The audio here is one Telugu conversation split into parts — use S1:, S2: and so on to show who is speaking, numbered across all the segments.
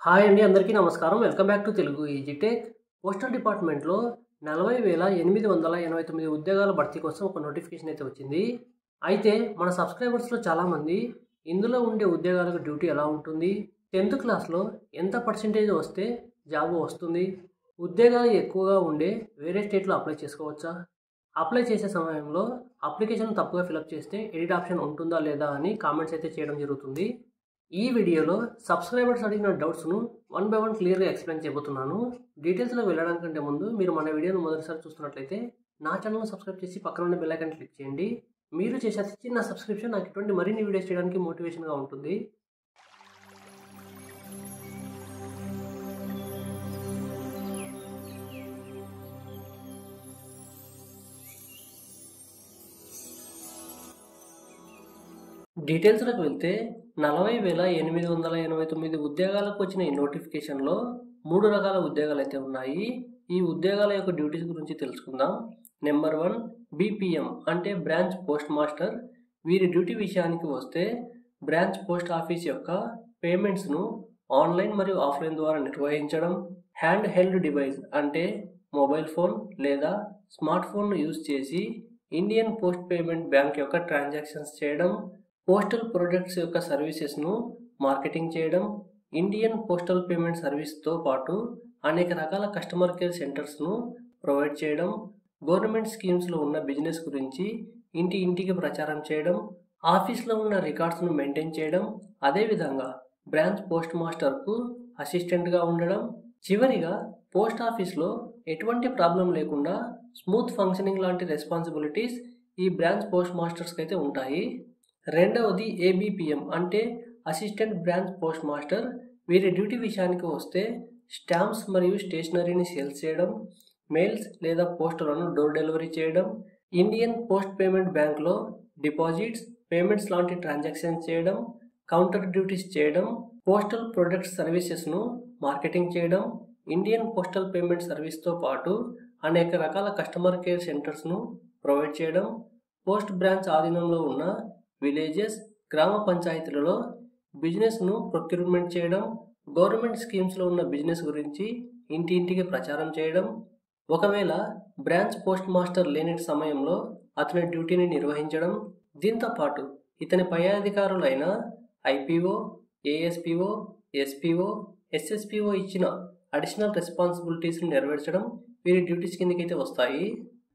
S1: హాయ్ అండి అందరికీ నమస్కారం welcome back to Telugu EasyTech postal డిపార్ట్మెంట్లో నలభై వేల ఎనిమిది వందల ఎనభై తొమ్మిది ఉద్యోగాల భర్తీ కోసం ఒక నోటిఫికేషన్ అయితే వచ్చింది అయితే మన సబ్స్క్రైబర్స్లో చాలామంది ఇందులో ఉండే ఉద్యోగాలకు డ్యూటీ ఎలా ఉంటుంది టెన్త్ క్లాస్లో ఎంత పర్సెంటేజ్ వస్తే జాబ్ వస్తుంది ఉద్యోగాలు ఎక్కువగా ఉండే వేరే స్టేట్లో అప్లై చేసుకోవచ్చా అప్లై చేసే సమయంలో అప్లికేషన్ తప్పుగా ఫిలప్ చేస్తే ఎడిట్ ఆప్షన్ ఉంటుందా లేదా అని కామెంట్స్ అయితే చేయడం జరుగుతుంది ఈ వీడియోలో సబ్స్క్రైబర్స్ అడిగిన డౌట్స్ను వన్ బై వన్ క్లియర్గా ఎక్స్ప్లెయిన్ చేయబోతున్నాను డీటెయిల్స్లో వెళ్ళడానికంటే ముందు మీరు మన వీడియోను మొదటిసారి చూస్తున్నట్లయితే నా ఛానల్ను సబ్స్క్రైబ్ చేసి పక్కన ఉన్న బెల్ ఐకాన్ క్లిక్ చేయండి మీరు చేసే చిన్న సబ్స్క్రిప్షన్ నాకు ఇటువంటి మరిన్ని వీడియోస్ చేయడానికి మోటివేషన్గా ఉంటుంది డీటెయిల్స్లోకి వెళ్తే నలభై వేల ఎనిమిది వందల ఎనభై తొమ్మిది ఉద్యోగాలకు వచ్చిన ఈ నోటిఫికేషన్లో మూడు రకాల ఉద్యోగాలు అయితే ఉన్నాయి ఈ ఉద్యోగాల యొక్క డ్యూటీస్ గురించి తెలుసుకుందాం నెంబర్ వన్ బీపీఎం అంటే బ్రాంచ్ పోస్ట్ మాస్టర్ వీరి డ్యూటీ విషయానికి వస్తే బ్రాంచ్ పోస్ట్ ఆఫీస్ యొక్క పేమెంట్స్ను ఆన్లైన్ మరియు ఆఫ్లైన్ ద్వారా నిర్వహించడం హ్యాండ్ హెల్డ్ డివైస్ అంటే మొబైల్ ఫోన్ లేదా స్మార్ట్ ఫోన్ను యూజ్ చేసి ఇండియన్ పోస్ట్ పేమెంట్ బ్యాంక్ యొక్క ట్రాన్సాక్షన్స్ చేయడం పోస్టల్ ప్రొడక్ట్స్ యొక్క సర్వీసెస్ను మార్కెటింగ్ చేయడం ఇండియన్ పోస్టల్ పేమెంట్ సర్వీస్తో పాటు అనేక రకాల కస్టమర్ కేర్ సెంటర్స్ను ప్రొవైడ్ చేయడం గవర్నమెంట్ స్కీమ్స్లో ఉన్న బిజినెస్ గురించి ఇంటి ఇంటికి ప్రచారం చేయడం ఆఫీస్లో ఉన్న రికార్డ్స్ను మెయింటైన్ చేయడం అదేవిధంగా బ్రాంచ్ పోస్ట్ మాస్టర్కు అసిస్టెంట్గా ఉండడం చివరిగా పోస్ట్ ఆఫీస్లో ఎటువంటి ప్రాబ్లం లేకుండా స్మూత్ ఫంక్షనింగ్ లాంటి రెస్పాన్సిబిలిటీస్ ఈ బ్రాంచ్ పోస్ట్ మాస్టర్స్కి అయితే ఉంటాయి రెండవది ఏబిపిఎం అంటే అసిస్టెంట్ బ్రాంచ్ పోస్ట్ మాస్టర్ వీరి డ్యూటీ విషయానికి వస్తే స్టాంప్స్ మరియు స్టేషనరీని సేల్స్ చేయడం మెయిల్స్ లేదా పోస్టులను డోర్ డెలివరీ చేయడం ఇండియన్ పోస్ట్ పేమెంట్ బ్యాంక్లో డిపాజిట్స్ పేమెంట్స్ లాంటి ట్రాన్సాక్షన్స్ చేయడం కౌంటర్ డ్యూటీస్ చేయడం పోస్టల్ ప్రొడక్ట్స్ సర్వీసెస్ను మార్కెటింగ్ చేయడం ఇండియన్ పోస్టల్ పేమెంట్ సర్వీస్తో పాటు అనేక రకాల కస్టమర్ కేర్ సెంటర్స్ను ప్రొవైడ్ చేయడం పోస్ట్ బ్రాంచ్ ఆధీనంలో ఉన్న విలేజెస్ గ్రామ పంచాయతీలలో బిజినెస్ను ప్రొక్యూర్మెంట్ చేయడం గవర్నమెంట్ స్కీమ్స్లో ఉన్న బిజినెస్ గురించి ఇంటి ఇంటికి ప్రచారం చేయడం ఒకవేళ బ్రాంచ్ పోస్ట్ మాస్టర్ లేని సమయంలో అతని డ్యూటీని నిర్వహించడం దీంతో పాటు ఇతని పై అధికారులైన ఐపీఓ ఏఎస్పీఓ ఎస్పీఓ ఎస్ఎస్పీఓ ఇచ్చిన అడిషనల్ రెస్పాన్సిబిలిటీస్ని నెరవేర్చడం వీరి డ్యూటీస్ కిందకైతే వస్తాయి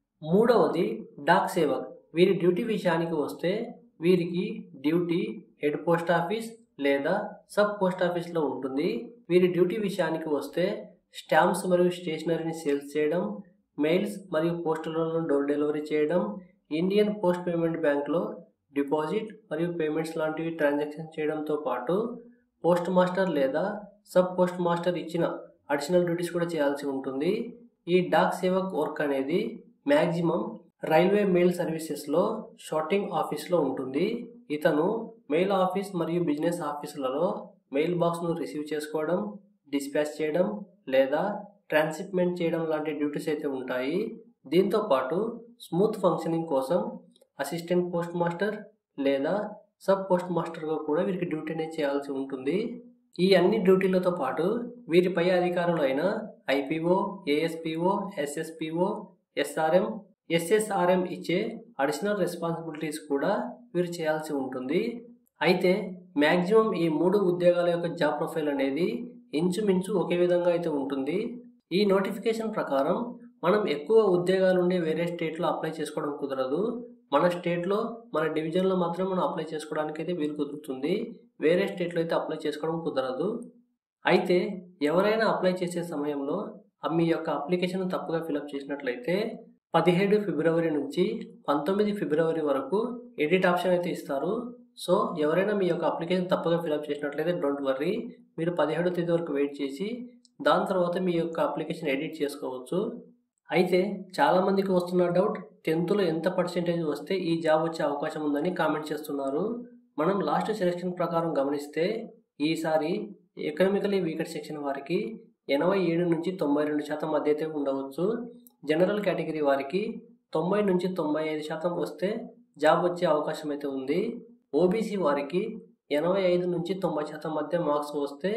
S1: మూడవది డాక్ సేవక్ వీరి డ్యూటీ విషయానికి వస్తే వీరికి డ్యూటీ హెడ్ పోస్ట్ ఆఫీస్ లేదా సబ్ పోస్ట్ ఆఫీస్లో ఉంటుంది వీరి డ్యూటీ విషయానికి వస్తే స్టాంప్స్ మరియు స్టేషనరీని సేల్స్ చేయడం మెయిల్స్ మరియు పోస్టులను డోర్ డెలివరీ చేయడం ఇండియన్ పోస్ట్ పేమెంట్ బ్యాంక్లో డిపాజిట్ మరియు పేమెంట్స్ లాంటివి ట్రాన్సాక్షన్ చేయడంతో పాటు పోస్ట్ మాస్టర్ లేదా సబ్ పోస్ట్ మాస్టర్ ఇచ్చిన అడిషనల్ డ్యూటీస్ కూడా చేయాల్సి ఉంటుంది ఈ డాక్ సేవక్ వర్క్ అనేది మ్యాక్సిమం రైల్వే మెయిల్ సర్వీసెస్లో షార్టింగ్ ఆఫీస్లో ఉంటుంది ఇతను మెయిల్ ఆఫీస్ మరియు బిజినెస్ ఆఫీసులలో మెయిల్ బాక్స్ను రిసీవ్ చేసుకోవడం డిస్పాచ్ చేయడం లేదా ట్రాన్స్మిట్మెంట్ చేయడం లాంటి డ్యూటీస్ అయితే ఉంటాయి దీంతో పాటు స్మూత్ ఫంక్షనింగ్ కోసం అసిస్టెంట్ పోస్ట్ మాస్టర్ లేదా సబ్ పోస్ట్ మాస్టర్గా కూడా వీరికి డ్యూటీ అనేది చేయాల్సి ఉంటుంది ఈ అన్ని డ్యూటీలతో పాటు వీరిపై అధికారులైన ఐపీఓ ఏఎస్పీఓ ఎస్ఎస్పీఓ ఎస్ఆర్ఎం ఎస్ఎస్ఆర్ఎం ఇచ్చే అడిషనల్ రెస్పాన్సిబిలిటీస్ కూడా వీరు చేయాల్సి ఉంటుంది అయితే మ్యాక్సిమం ఈ మూడు ఉద్యోగాల యొక్క జాబ్ ప్రొఫైల్ అనేది ఇంచుమించు ఒకే విధంగా అయితే ఉంటుంది ఈ నోటిఫికేషన్ ప్రకారం మనం ఎక్కువ ఉద్యోగాలు ఉండే వేరే స్టేట్లో అప్లై చేసుకోవడం కుదరదు మన స్టేట్లో మన డివిజన్లో మాత్రం మనం అప్లై చేసుకోవడానికి అయితే వీలు కుదురుతుంది వేరే స్టేట్లో అయితే అప్లై చేసుకోవడం కుదరదు అయితే ఎవరైనా అప్లై చేసే సమయంలో మీ యొక్క అప్లికేషన్ తప్పుగా ఫిలప్ చేసినట్లయితే పదిహేడు ఫిబ్రవరి నుంచి పంతొమ్మిది ఫిబ్రవరి వరకు ఎడిట్ ఆప్షన్ అయితే ఇస్తారు సో ఎవరైనా మీ యొక్క అప్లికేషన్ తప్పుగా ఫిలప్ చేసినట్లయితే డోంట్ వర్రీ మీరు పదిహేడో తేదీ వరకు వెయిట్ చేసి దాని తర్వాత మీ యొక్క అప్లికేషన్ ఎడిట్ చేసుకోవచ్చు అయితే చాలామందికి వస్తున్న డౌట్ టెన్త్లో ఎంత పర్సెంటేజ్ వస్తే ఈ జాబ్ వచ్చే అవకాశం ఉందని కామెంట్ చేస్తున్నారు మనం లాస్ట్ సెలక్షన్ ప్రకారం గమనిస్తే ఈసారి ఎకనామికలీ వీకర్ సెక్షన్ వారికి ఎనభై ఏడు నుంచి తొంభై రెండు శాతం మధ్య అయితే ఉండవచ్చు జనరల్ కేటగిరీ వారికి తొంభై నుంచి తొంభై ఐదు శాతం వస్తే జాబ్ వచ్చే అవకాశం అయితే ఉంది ఓబీసీ వారికి ఎనభై ఐదు నుంచి తొంభై శాతం మధ్య మార్క్స్ వస్తే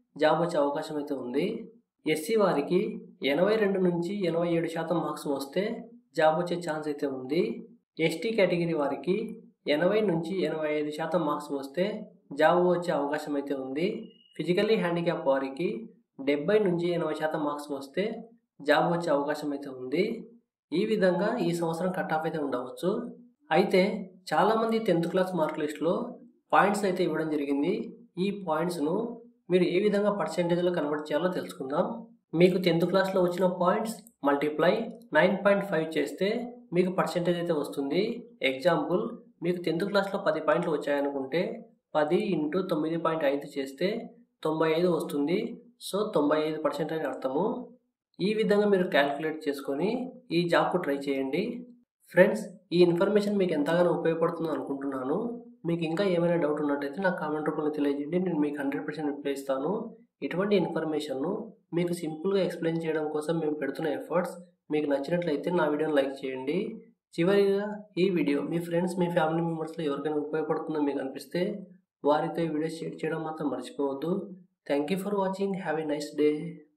S1: జాబ్ వచ్చే అవకాశం అయితే ఉంది ఎస్సీ వారికి ఎనభై రెండు నుంచి ఎనభై ఏడు శాతం మార్క్స్ వస్తే జాబ్ వచ్చే ఛాన్స్ అయితే ఉంది ఎస్టీ కేటగిరీ వారికి ఎనభై నుంచి ఎనభై ఐదు శాతం మార్క్స్ వస్తే జాబ్ వచ్చే అవకాశం అయితే ఉంది ఫిజికల్లీ హ్యాండిక్యాప్ వారికి డెబ్బై నుంచి ఎనభై శాతం మార్క్స్ వస్తే జాబ్ వచ్చే అవకాశం అయితే ఉంది ఈ విధంగా ఈ సంవత్సరం కట్ ఆఫ్ అయితే ఉండవచ్చు అయితే చాలామంది టెన్త్ క్లాస్ మార్క్ లిస్ట్లో పాయింట్స్ అయితే ఇవ్వడం జరిగింది ఈ పాయింట్స్ను మీరు ఏ విధంగా పర్సెంటేజ్లో కన్వర్ట్ చేయాలో తెలుసుకుందాం మీకు టెన్త్ క్లాస్లో వచ్చిన points multiply nine point five చేస్తే మీకు పర్సెంటేజ్ అయితే వస్తుంది ఎగ్జాంపుల్ మీకు టెన్త్ క్లాస్లో పది పాయింట్లు వచ్చాయనుకుంటే పది ఇంటూ తొమ్మిది పాయింట్ ఐదు చేస్తే తొంభై ఐదు వస్తుంది సో తొంభై ఐదు పర్సెంట్ అని అర్థము ఈ విధంగా మీరు క్యాలిక్యులేట్ చేసుకొని ఈ జాబ్కు ట్రై చేయండి ఫ్రెండ్స్ ఈ ఇన్ఫర్మేషన్ మీకు ఎంతగానో ఉపయోగపడుతుందో అనుకుంటున్నాను మీకు ఇంకా ఏమైనా డౌట్ ఉన్నట్టయితే నాకు కామెంట్ రూపంలో తెలియజేయండి నేను మీకు హండ్రెడ్ పర్సెంట్ రిప్లై ఇస్తాను ఇటువంటి ఇన్ఫర్మేషన్ను మీకు సింపుల్గా ఎక్స్ప్లెయిన్ చేయడం కోసం మేము పెడుతున్న ఎఫర్ట్స్ మీకు నచ్చినట్లయితే నా వీడియోని లైక్ చేయండి చివరిగా ఈ వీడియో మీ ఫ్రెండ్స్ మీ ఫ్యామిలీ మెంబర్స్లో ఎవరికైనా ఉపయోగపడుతుందో మీకు అనిపిస్తే వారితో ఈ వీడియో షేర్ చేయడం మాత్రం మర్చిపోవద్దు thank you for watching have a nice day